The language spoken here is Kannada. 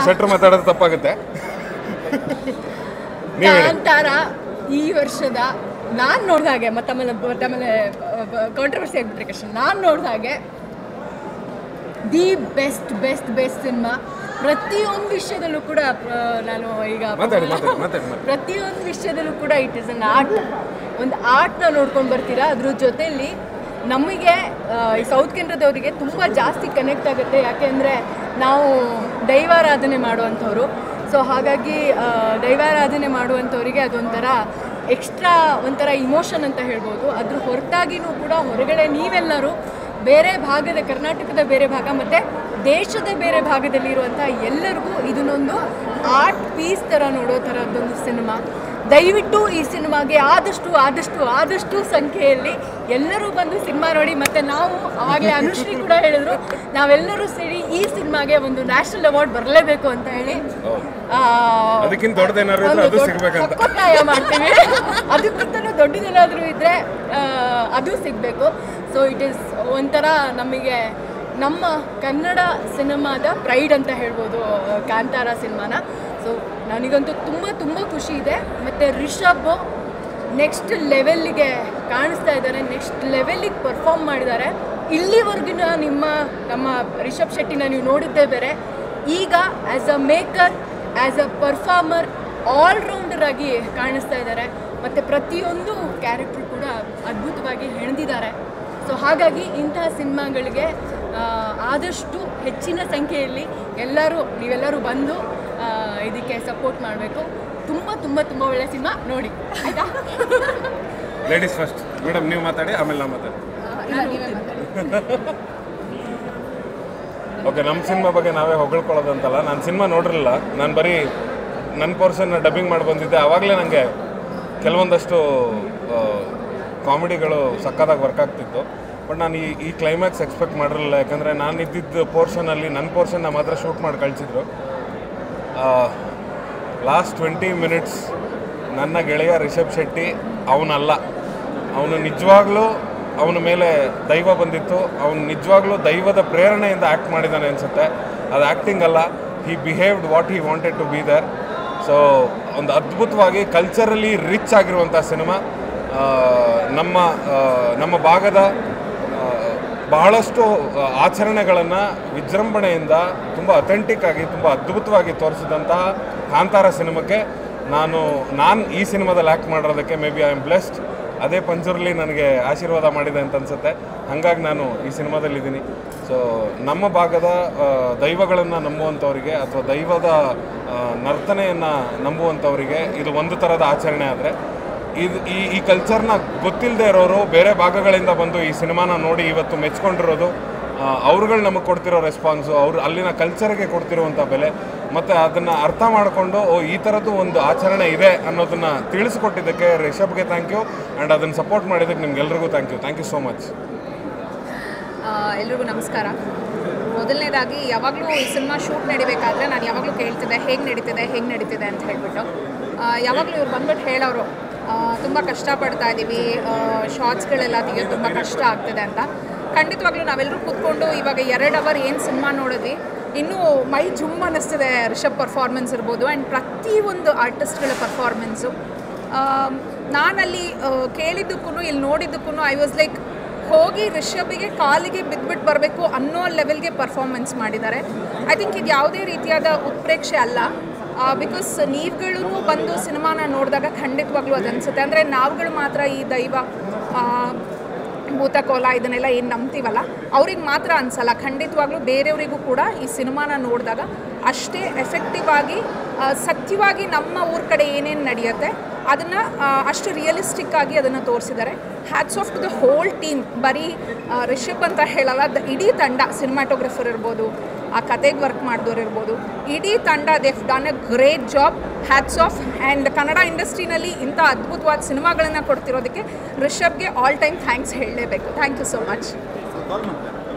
ಶೆಟ್ರ್ ಮಾತಾಡೋದು ತಪ್ಪಾಗುತ್ತೆ ನೀವು ಹೇಳಿ ಕಾಂತಾರ ಈ ವರ್ಷದ ನಾನು ನೋಡಿದ ಹಾಗೆ ಮತ್ತೆ ಆಮೇಲೆ ಮತ್ತೆ ಆಮೇಲೆ ಕಾಂಟ್ರವರ್ಸಿ ಆಗ್ಬಿಟ್ರೆ ಕಷ್ಟ ನಾನು ನೋಡಿದ ಹಾಗೆ the best best best cinema ಪ್ರತಿಯೊಂದು ವಿಷಯದಲ್ಲೂ ಕೂಡ ಆ, ನಾನು ಈಗ ಮಾತಾಡಿ ಮಾತಾಡಿ ಮಾತಾಡಿ ಮಾತಾಡಿ. ಪ್ರತಿಯೊಂದು ವಿಷಯದಲ್ಲೂ ಕೂಡ ಇಟ್ ಇಸ್ ಅನ್ ಆರ್ಟ್ ಒಂದು ಆರ್ಟ್ನ ನೋಡ್ಕೊಂಡು ಬರ್ತೀರಾ ಅದ್ರ ಜೊತೆಯಲ್ಲಿ ನಮಗೆ ಆ, ಈ ಸೌತ್ ಕೇಂದ್ರದವರಿಗೆ ತುಂಬ ಜಾಸ್ತಿ ಕನೆಕ್ಟ್ ಆಗುತ್ತೆ ಯಾಕೆಂದರೆ ನಾವು ದೈವಾರಾಧನೆ ಮಾಡುವಂಥವ್ರು ಸೊ ಹಾಗಾಗಿ ಆ, ದೈವಾರಾಧನೆ ಮಾಡುವಂಥವರಿಗೆ ಅದೊಂಥರ ಎಕ್ಸ್ಟ್ರಾ ಒಂಥರ ಇಮೋಷನ್ ಅಂತ ಹೇಳ್ಬೋದು ಅದ್ರ ಹೊರತಾಗಿನೂ ಕೂಡ ಹೊರಗಡೆ ನೀವೆಲ್ಲರೂ ಬೇರೆ ಭಾಗದ ಕರ್ನಾಟಕದ ಬೇರೆ ಭಾಗ ಮತ್ತು ದೇಶದ ಬೇರೆ ಭಾಗದಲ್ಲಿರುವಂಥ ಎಲ್ಲರಿಗೂ ಇದನ್ನೊಂದು ಆರ್ಟ್ ಪೀಸ್ ಥರ ನೋಡೋ ಥರದ್ದೊಂದು ಸಿನಿಮಾ ದಯವಿಟ್ಟು ಈ ಸಿನಿಮಾಗೆ ಆದಷ್ಟು ಆದಷ್ಟು ಆದಷ್ಟು ಸಂಖ್ಯೆಯಲ್ಲಿ ಎಲ್ಲರೂ ಬಂದು ಸಿನಿಮಾ ನೋಡಿ ಮತ್ತು ನಾವು ಆವಾಗಲೇ ಅನುಶ್ರೀ ಕೂಡ ಹೇಳಿದ್ರು ನಾವೆಲ್ಲರೂ ಸೇರಿ ಈ ಸಿನಿಮಾಗೆ ಒಂದು ನ್ಯಾಷನಲ್ ಅವಾರ್ಡ್ ಬರಲೇಬೇಕು ಅಂತ ಹೇಳಿ ಆ, ಅದಕ್ಕಿಂತ ದೊಡ್ಡದೇನಾದ್ರು ಇದ್ರೆ ಒಂದು ಅದು ದೊಡ್ಡ ಸಿಗ್ಬೇಕಂತ ಒತ್ತಾಯ ಮಾಡ್ತೀವಿ ಅದಕ್ಕಿಂತಲೂ ದೊಡ್ಡದೇನಾದರೂ ಇದ್ದರೆ ಅದು ಸಿಗಬೇಕು ಸೊ ಇಟ್ ಈಸ್ ಒಂಥರ ನಮಗೆ ನಮ್ಮ ಕನ್ನಡ ಸಿನಿಮಾದ ಪ್ರೈಡ್ ಅಂತ ಹೇಳ್ಬೋದು ಆ, ಕಾಂತಾರ ಸಿನಿಮಾನ ಸೊ ನನಗಂತೂ ತುಂಬ ತುಂಬ ಖುಷಿ ಇದೆ ಮತ್ತು ರಿಷಬ್ ನೆಕ್ಸ್ಟ್ ಲೆವೆಲ್ಲಿಗೆ ಕಾಣಿಸ್ತಾ ಇದ್ದಾರೆ ನೆಕ್ಸ್ಟ್ ಲೆವೆಲ್ಲಿಗೆ ಪರ್ಫಾರ್ಮ್ ಮಾಡಿದ್ದಾರೆ ಇಲ್ಲಿವರೆಗಿನ ನಿಮ್ಮ ನಮ್ಮ ರಿಷಬ್ ಶೆಟ್ಟಿನ ನೀವು ನೋಡಿದ್ದೇ ಬೇರೆ ಈಗ as a maker as a performer allrounder ಆಗಿ ಕಾಣಿಸ್ತಾ ಇದ್ದಾರೆ ಮತ್ತು ಪ್ರತಿಯೊಂದು ಕ್ಯಾರೆಕ್ಟರ್ ಕೂಡ ಅದ್ಭುತವಾಗಿ ಹೆಣೆದಿದ್ದಾರೆ ಸೊ ಹಾಗಾಗಿ ಇಂತಹ ಸಿನಿಮಾಗಳಿಗೆ ಆ, ಆದಷ್ಟು ಹೆಚ್ಚಿನ ಸಂಖ್ಯೆಯಲ್ಲಿ ಎಲ್ಲರೂ ನೀವೆಲ್ಲರೂ ಬಂದು ಆ, ಇದಕ್ಕೆ ಸಪೋರ್ಟ್ ಮಾಡಬೇಕು ತುಂಬ ತುಂಬ ತುಂಬ ಒಳ್ಳೆ ಸಿನಿಮಾ ನೋಡಿ ಆಯಿತಾ ಲೇಡೀಸ್ ಫಸ್ಟ್ ಮೇಡಮ್ ನೀವು ಮಾತಾಡಿ ಆಮೇಲೆ ನಾವು ಮಾತಾಡಿ ಓಕೆ ನಮ್ಮ ಸಿನಿಮಾ ಬಗ್ಗೆ ನಾವೇ ಹೊಗಳ್ಕೊಳ್ಳೋದಂತಲ್ಲ ನಾನು ಸಿನಿಮಾ ನೋಡಿರಲಿಲ್ಲ ನಾನು ಬರೀ ನನ್ನ ಪೋರ್ಷನ್ನ ಡಬ್ಬಿಂಗ್ ಮಾಡಿ ಬಂದಿದ್ದೆ ಆವಾಗಲೇ ನನಗೆ ಕೆಲವೊಂದಷ್ಟು ಕಾಮಿಡಿಗಳು ಸಕ್ಕತ್ತಾಗಿ ವರ್ಕ್ ಆಗ್ತಿತ್ತು ಬಟ್ ನಾನು ಈ ಈ ಕ್ಲೈಮ್ಯಾಕ್ಸ್ ಎಕ್ಸ್ಪೆಕ್ಟ್ ಮಾಡಿರಲಿಲ್ಲ ಯಾಕಂದರೆ ನಾನು ಇದ್ದಿದ್ದ ಪೋರ್ಷನಲ್ಲಿ ನನ್ನ ಪೋರ್ಷನ್ನ ಮಾತ್ರ ಶೂಟ್ ಮಾಡಿ ಕಳಿಸಿದ್ರು ಲಾಸ್ಟ್ ಟ್ವೆಂಟಿ ಮಿನಿಟ್ಸ್ ನನ್ನ ಗೆಳೆಯ ರಿಷಬ್ ಶೆಟ್ಟಿ ಅವನಲ್ಲ ಅವನು ನಿಜವಾಗ್ಲೂ ಅವನ ಮೇಲೆ ದೈವ ಬಂದಿತ್ತು ಅವನು ನಿಜವಾಗ್ಲೂ ದೈವದ ಪ್ರೇರಣೆಯಿಂದ ಆ್ಯಕ್ಟ್ ಮಾಡಿದ್ದಾನೆ ಅನಿಸುತ್ತೆ ಅದು ಆ್ಯಕ್ಟಿಂಗ್ ಅಲ್ಲ he behaved what he wanted to be there so ಒಂದು ಅದ್ಭುತವಾಗಿ ಕಲ್ಚರಲಿ ರಿಚ್ ಆಗಿರುವಂಥ ಸಿನಿಮಾ ನಮ್ಮ ಆ, ನಮ್ಮ ಭಾಗದ ಆ, ಬಹಳಷ್ಟು ಆ, ಆಚರಣೆಗಳನ್ನು ವಿಜೃಂಭಣೆಯಿಂದ ತುಂಬ ಅಥೆಂಟಿಕ್ ಆಗಿ ತುಂಬ ಅದ್ಭುತವಾಗಿ ತೋರಿಸಿದಂತಹ ಕಾಂತಾರ ಸಿನಿಮಾಕ್ಕೆ ನಾನು ನಾನು ಈ ಸಿನಿಮಾದಲ್ಲಿ ಆ್ಯಕ್ಟ್ ಮಾಡಿರೋದಕ್ಕೆ maybe I am blessed ಅದೇ ಪಂಜುರ್ಲಿ ನನಗೆ ಆಶೀರ್ವಾದ ಮಾಡಿದೆ ಅಂತ ಅನ್ಸುತ್ತೆ ಹಾಗಾಗಿ ನಾನು ಈ ಸಿನಿಮಾದಲ್ಲಿದ್ದೀನಿ ಸೊ ನಮ್ಮ ಭಾಗದ ದೈವಗಳನ್ನು ನಂಬುವಂಥವರಿಗೆ ಅಥವಾ ದೈವದ ಆ, ನರ್ತನೆಯನ್ನು ನಂಬುವಂಥವರಿಗೆ ಇದು ಒಂದು ಥರದ ಆಚರಣೆ ಆದರೆ ಇದು ಈ ಈ ಕಲ್ಚರ್ನ ಗೊತ್ತಿಲ್ಲದೆ ಇರೋರು ಬೇರೆ ಭಾಗಗಳಿಂದ ಬಂದು ಈ ಸಿನಿಮಾನ ನೋಡಿ ಇವತ್ತು ಮೆಚ್ಕೊಂಡಿರೋದು ಅವ್ರುಗಳು ನಮಗೆ ಕೊಡ್ತಿರೋ ರೆಸ್ಪಾನ್ಸು ಅವ್ರು ಅಲ್ಲಿನ ಕಲ್ಚರ್ಗೆ ಕೊಡ್ತಿರುವಂಥ ಬೆಲೆ ಮತ್ತು ಅದನ್ನು ಅರ್ಥ ಮಾಡಿಕೊಂಡು ಓ ಈ ಥರದ್ದು ಒಂದು ಆಚರಣೆ ಇದೆ ಅನ್ನೋದನ್ನು ತಿಳಿಸ್ಕೊಟ್ಟಿದ್ದಕ್ಕೆ ರಿಷಬ್ಗೆ ಥ್ಯಾಂಕ್ ಯು ಆ್ಯಂಡ್ ಅದನ್ನು ಸಪೋರ್ಟ್ ಮಾಡಿದ್ದಕ್ಕೆ ನಿಮ್ಗೆಲ್ರಿಗೂ thank you thank you so much ಆ, ಎಲ್ರಿಗೂ ನಮಸ್ಕಾರ ಮೊದಲನೇದಾಗಿ ಯಾವಾಗಲೂ ಈ ಸಿನಿಮಾ ಶೂಟ್ ನಡಿಬೇಕಾದ್ರೆ ನಾನು ಯಾವಾಗಲೂ ಕೇಳ್ತಿದ್ದೆ ಹೇಗೆ ನಡೀತಿದೆ ಹೇಗೆ ನಡೀತಿದೆ ಅಂತ ಹೇಳ್ಬಿಟ್ಟು ಆ, ಯಾವಾಗಲೂ ಇವ್ರು ಬಂದ್ಬಿಟ್ಟು ಹೇಳೋರು ತುಂಬ ಕಷ್ಟಪಡ್ತಾ ಇದ್ದೀವಿ ಶಾರ್ಟ್ಸ್ಗಳೆಲ್ಲ ತೆಗೆಯೋದು ತುಂಬ ಕಷ್ಟ ಆಗ್ತಿದೆ ಅಂತ ಖಂಡಿತವಾಗ್ಲೂ ನಾವೆಲ್ಲರೂ ಕೂತ್ಕೊಂಡು ಇವಾಗ ಎರಡು ಅವರ್ ಏನು ಸಿನಿಮಾ ನೋಡಿದ್ವಿ ಇನ್ನೂ ಮೈ ಜುಮ್ ಅನ್ನಿಸ್ತಿದೆ ರಿಷಬ್ ಪರ್ಫಾರ್ಮೆನ್ಸ್ ಇರ್ಬೋದು ಆ್ಯಂಡ್ ಪ್ರತಿಯೊಂದು ಆರ್ಟಿಸ್ಟ್ಗಳ ಪರ್ಫಾರ್ಮೆನ್ಸು ನಾನಲ್ಲಿ ಕೇಳಿದ್ದಕ್ಕೂ ಇಲ್ಲಿ ನೋಡಿದ್ದಕ್ಕೂ ಐ ವಾಸ್ ಲೈಕ್ ಹೋಗಿ ರಿಷಬ್ಗೆ ಕಾಲಿಗೆ ಬಿದ್ದುಬಿಟ್ಟು ಬರಬೇಕು ಅನ್ನೋ ಲೆವೆಲ್ಗೆ ಪರ್ಫಾರ್ಮೆನ್ಸ್ ಮಾಡಿದ್ದಾರೆ ಐ ಥಿಂಕ್ ಇದು ಯಾವುದೇ ರೀತಿಯಾದ ಉತ್ಪ್ರೇಕ್ಷೆ ಅಲ್ಲ ಬಿಕಾಸ್ ನೀವುಗಳು ಬಂದು ಸಿನಿಮಾನ ನೋಡಿದಾಗ ಖಂಡಿತವಾಗ್ಲೂ ಅದು ಅನಿಸುತ್ತೆ ಅಂದರೆ ನಾವುಗಳು ಮಾತ್ರ ಈ ದೈವ ಆ, ಭೂತಕೋಲ ಇದನ್ನೆಲ್ಲ ಏನು ನಂಬ್ತೀವಲ್ಲ ಅವ್ರಿಗೆ ಮಾತ್ರ ಅನ್ಸಲ್ಲ ಖಂಡಿತವಾಗ್ಲೂ ಬೇರೆಯವರಿಗೂ ಕೂಡ ಈ ಸಿನಿಮಾನ ನೋಡಿದಾಗ ಅಷ್ಟೇ ಎಫೆಕ್ಟಿವ್ ಆಗಿ ಆ, ಸತ್ಯವಾಗಿ ನಮ್ಮ ಊರ ಕಡೆ ಏನೇನು ನಡೆಯುತ್ತೆ ಅದನ್ನು ಅಷ್ಟು ರಿಯಲಿಸ್ಟಿಕ್ ಆಗಿ ಅದನ್ನು ತೋರಿಸಿದ್ದಾರೆ hats off to the whole team ಬರೀ ಆ, ರಿಷಬ್ ಅಂತ ಹೇಳಲ್ಲ ದ ಇಡೀ ತಂಡ ಸಿನಿಮಾಟೋಗ್ರಫರ್ ಇರ್ಬೋದು ಆ ಕತೆಗೆ ವರ್ಕ್ ಮಾಡಿದವ್ರು ಇರ್ಬೋದು ಇಡೀ ತಂಡ they've done a great job hats off and Kannada ಇಂಡಸ್ಟ್ರಿನಲ್ಲಿ ಇಂಥ ಅದ್ಭುತವಾದ ಸಿನಿಮಾಗಳನ್ನು ಕೊಡ್ತಿರೋದಕ್ಕೆ ರಿಷಬ್ಗೆ ಆಲ್ ಟೈಮ್ ಥ್ಯಾಂಕ್ಸ್ ಹೇಳಲೇಬೇಕು ಥ್ಯಾಂಕ್ ಯು ಸೋ ಮಚ್